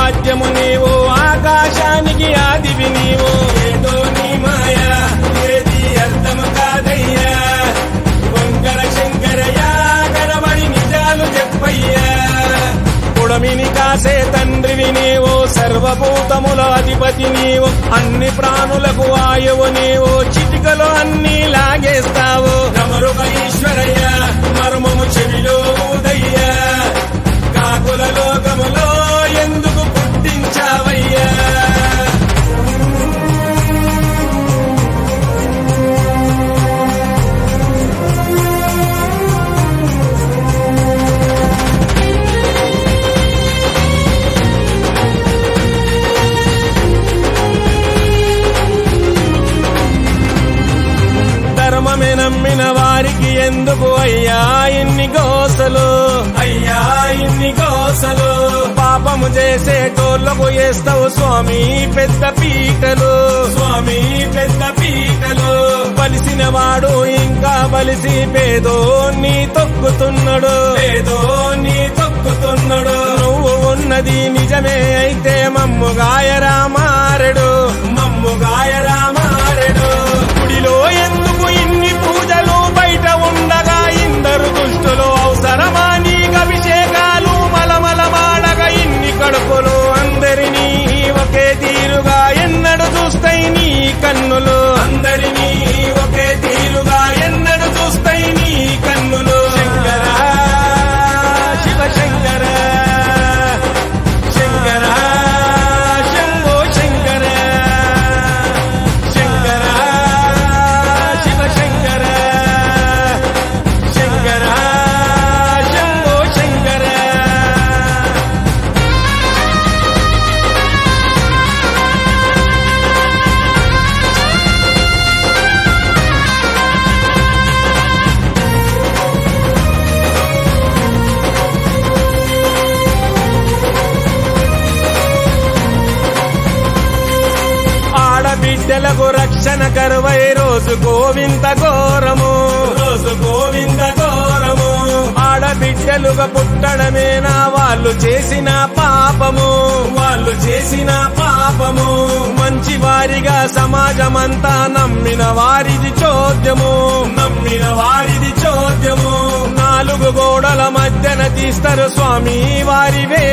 ఆద్యము నీవు ఆకాశానికి ఆదివి నీవు ఏదో నీ మాయా ఏది అర్థము కాదయ్యా వంకర శంకరయ్యా కనబడి నిజాలు చెప్పయ్యా పుడమిని కాసే తండ్రివి నీవు సర్వభూతముల అధిపతి నీవు అన్ని ప్రాణులకు వాయువు నీవు చిటికలో అన్ని లాగేస్తావు డమరుక ఈశ్వరయ్య మర్మము చెవిలో ఉదయ్యా కాకుల లోకములో ఎందుకు పుట్టించావయ్యా ధర్మమే నమ్మిన వారికి ఎందుకు అయ్యా ఇన్ని గోసలు అయ్యా ఇన్ని కోసలు పాపము చేసే టోళ్లకు వేస్తావు స్వామి పెద్ద పీటలు స్వామి పెద్ద పీటలు బలిసిన వాడు ఇంకా బలిసి పేదో నీ తొక్కుతున్నాడు ఏదో నీ తొక్కుతున్నాడు నువ్వు ఉన్నది నిజమే అయితే మమ్ము గాయరా మారెడు మమ్ము గాయరా మారెడు గుడిలో ఎందుకు ఇన్ని పూజలు బయట ఉండగా ఇందరు దుష్టులు అవసరమా నీకు అభిషేకాలు మలమల మాడగా ఇన్ని కడుపులు అందరినీ ఒకే తీరుగా ఎన్నడు చూస్తాయి నీ కన్నులు అందరినీ ఒకే తీరుగా ఎన్నడు చూస్తాయి నీ కన్నులు శంకర శివ శంకర శంకర శంభో శంకర శంకర శివ శంకర శంకర శంభో శంకర ఆడబిడ్డలకు రక్షణ కరువై రోజు గోవింద ఘోరము రోజు గోవింద ఘోరము ఆడబిడ్డలుగా పుట్టడమేనా వాళ్ళు చేసిన పాపము వాళ్ళు చేసిన పాపము మంచి వారిగా సమాజమంతా నమ్మిన వారిది చోద్యము నమ్మిన వారిది చోద్యము నాలుగు గోడల మధ్యన తీస్తారు స్వామి వారి